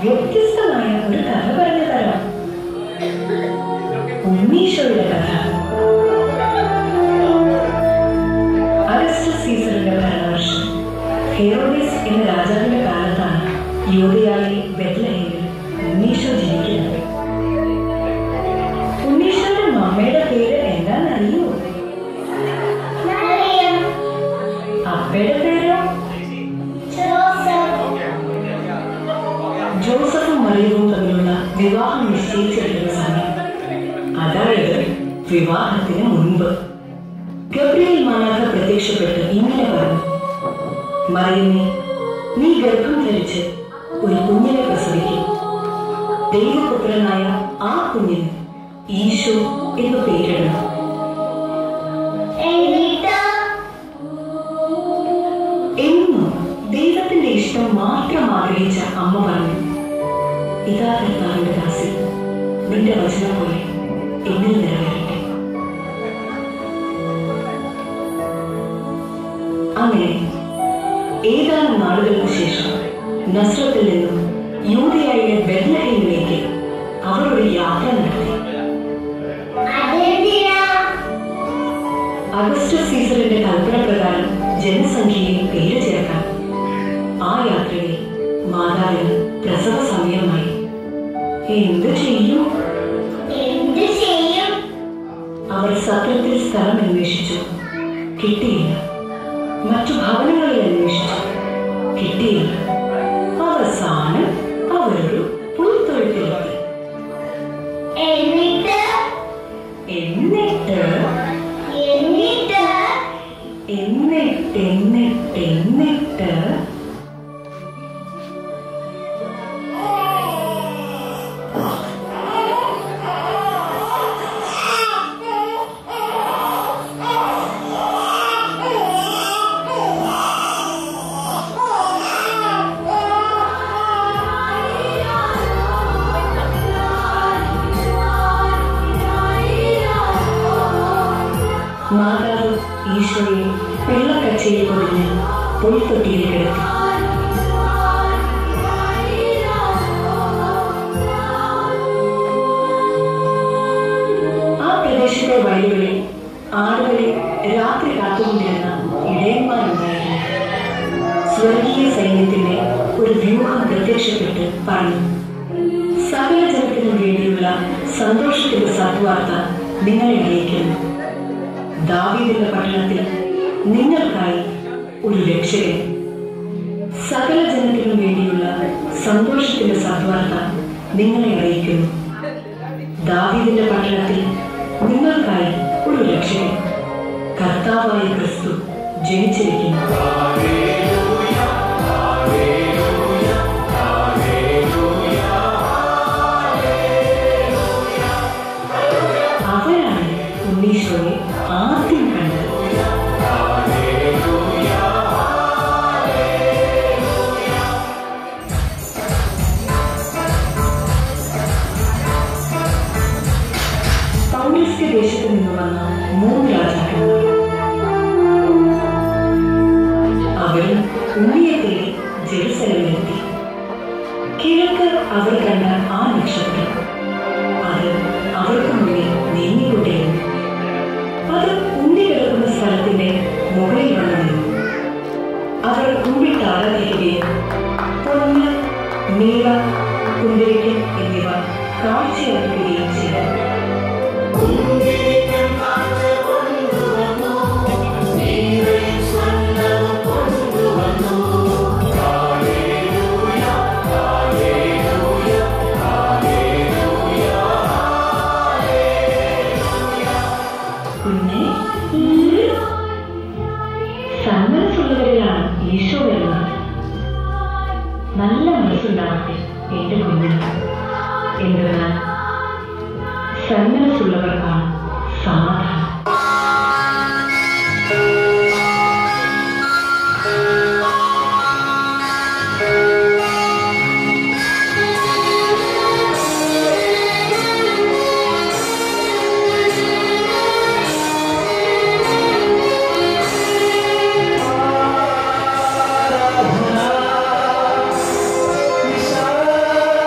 വ്യത്യസ്തമായ ഒരു കഥ പറഞ്ഞു തരാം ഉണ്ണീശോയുടെ കഥ അഗസ്റ്റസ് സീസറിന്റെ ഭരണവർഷം ഹെറോഡിസ് എന്ന രാജാവിന്റെ കാലത്താണ് യൂതയായി ബെത്ലഹേമിൽ ഉണ്ണീശോ ജനിക്കുന്നത് ഉണ്ണീശോയുടെ മമ്മയുടെ പേര് എന്താണെന്നറിയോ അപ്പയുടെ പേരോ ജോസഫും മറിയവും തമ്മിലുള്ള വിവാഹം നിശ്ചയിച്ചിട്ടുള്ള സമയം അതായത് വിവാഹത്തിന് മുൻപ് ഗബ്രിയേൽ മാലാഖ പ്രത്യക്ഷപ്പെട്ട് ഇങ്ങനെ പറഞ്ഞു മറിയമേ നീ ഗർഭം ധരിച്ച് ഒരു കുഞ്ഞിനെ പ്രസവിക്കും ദൈവപുത്രനായ ആ കുഞ്ഞിന് ഈശോ എന്ന് പേരിടണം എന്നും ദൈവത്തിന്റെ ഇഷ്ടം മാത്രം ആഗ്രഹിച്ച അമ്മ പറഞ്ഞു ഇതാ കർത്താവിന്റെ ദാസി നിന്റെ വചനം പോലെ എന്നിൽ നിറവേറട്ടെ അങ്ങനെ ഏതാനും നാളുകൾക്ക് ശേഷം നസ്രത്തിൽ നിന്നും യൂതയായ ബെർലഹീമിലേക്ക് അവർ ഒരു യാത്ര നടത്തി അഗസ്റ്റസ് സീസറിന്റെ കൽപ്പന പ്രകാരം ജനസംഖ്യയിൽ പേര് ചേർക്കാൻ ആ യാത്രയിൽ മാതാവിന് പ്രസവ സമയമായി എന്തു ചെയ്യും അവർ സത്രത്തിൽ സ്ഥലം അന്വേഷിച്ചു കിട്ടിയില്ല മറ്റു ഭവനങ്ങളിൽ അന്വേഷിച്ചു കിട്ടിയില്ല അവസാനം അവരൊരു പുൽത്തൊഴുത്തിലെത്തി എന്നിട്ട് എന്നിട്ട് എന്നിട്ട് എന്നിട്ട് മാതാവ് ഈശോയെ വെള്ളക്കച്ചയിൽ പൊതിഞ്ഞ് പുൽത്തൊട്ടിയിൽ കിടത്തി ആ പ്രദേശത്തെ വഴികളിൽ ആളുകളെ രാത്രി കാത്തുകൊണ്ടിരുന്ന ഇടയന്മാരുണ്ടായിരുന്നു സ്വർഗീയ സൈന്യത്തിന്റെ ഒരു വ്യൂഹം പ്രത്യക്ഷപ്പെട്ട് പറഞ്ഞു സകല ജനത്തിനും വേണ്ടിയുള്ള സന്തോഷത്തിന്റെ സദ്വാർത്ത നിങ്ങളെ അറിയിക്കുന്നു ദാവീദിന്റെ പട്ടണത്തിൽ നിങ്ങൾക്കായി ഒരു രക്ഷകൻ സകല ജനത്തിനും വേണ്ടിയുള്ള സന്തോഷത്തിന്റെ സദ്വാർത്ത നിങ്ങളെ അറിയിക്കുന്നു ദാവീദിന്റെ പട്ടണത്തിൽ നിങ്ങൾക്കായി ഒരു രക്ഷകൻ കർത്താവായ ക്രിസ്തു ജനിച്ചിരിക്കുന്നു അവരാണ് ഉണ്ണീശോയെ ആദ്യം കണ്ടത് പൗരസ്ത്യ ദേശത്ത് നിന്ന് വന്ന മൂന്ന് രാജാക്കന്മാർ അവരും ഉണ്ണിയെ തേടി ജെറുസലമിലെത്തി കിഴക്ക് അവർ കണ്ട ആ നക്ഷത്രം അത് അവർക്ക് മുന്നിൽ നീങ്ങിക്കൊണ്ടിരുന്നു അത് ഉണ്ണി കിടക്കുന്ന സ്ഥലത്തിന്റെ മുകളിൽ വന്നു നിന്നു അവർ കുമ്പിട്ട് ആരാധിക്കുകയും പൊന്ന് നീള കുന്തിരിക്കൻ എന്നിവ കാഴ്ചയർക്കുകയും ചെയ്തു കുഞ്ഞെ സന്മനസ്സുള്ളവരിലാണ് ഈശോ വരുന്നത് നല്ല മനസ്സുണ്ടാവട്ടെ എന്റെ കുഞ്ഞിന് എന്തെന്നാൽ സന്മനസ്സുള്ളവർക്കാണ് സമാധാനം Thank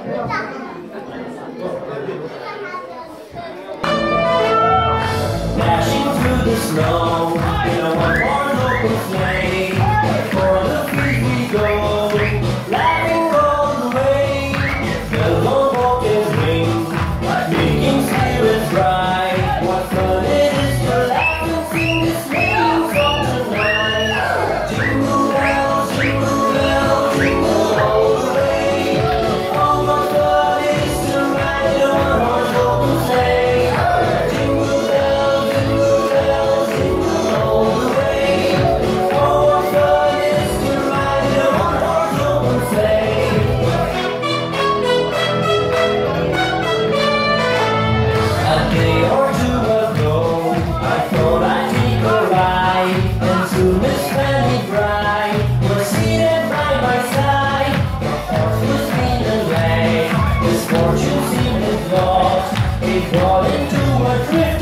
Dashing through the snow in a one-horse open sleigh. For the field we go, laughing all the way. Yellow buckets ring, making spirits bright. What fun it is to laugh and sing this sleighing song tonight. Jingle bells, jingle bells, jingle all the way. Oh, what fun it is to ride in a one-horse open sleigh. Jingle bells, jingle bells, jingle all the way. Oh, what fun it is to ride in a one-horse open sleigh. A day or two ago, I thought I'd take a ride, and soon Miss Fanny Bride was seated by my side. The horse was lean and lame, his fortune seemed his loss. He brought into a drift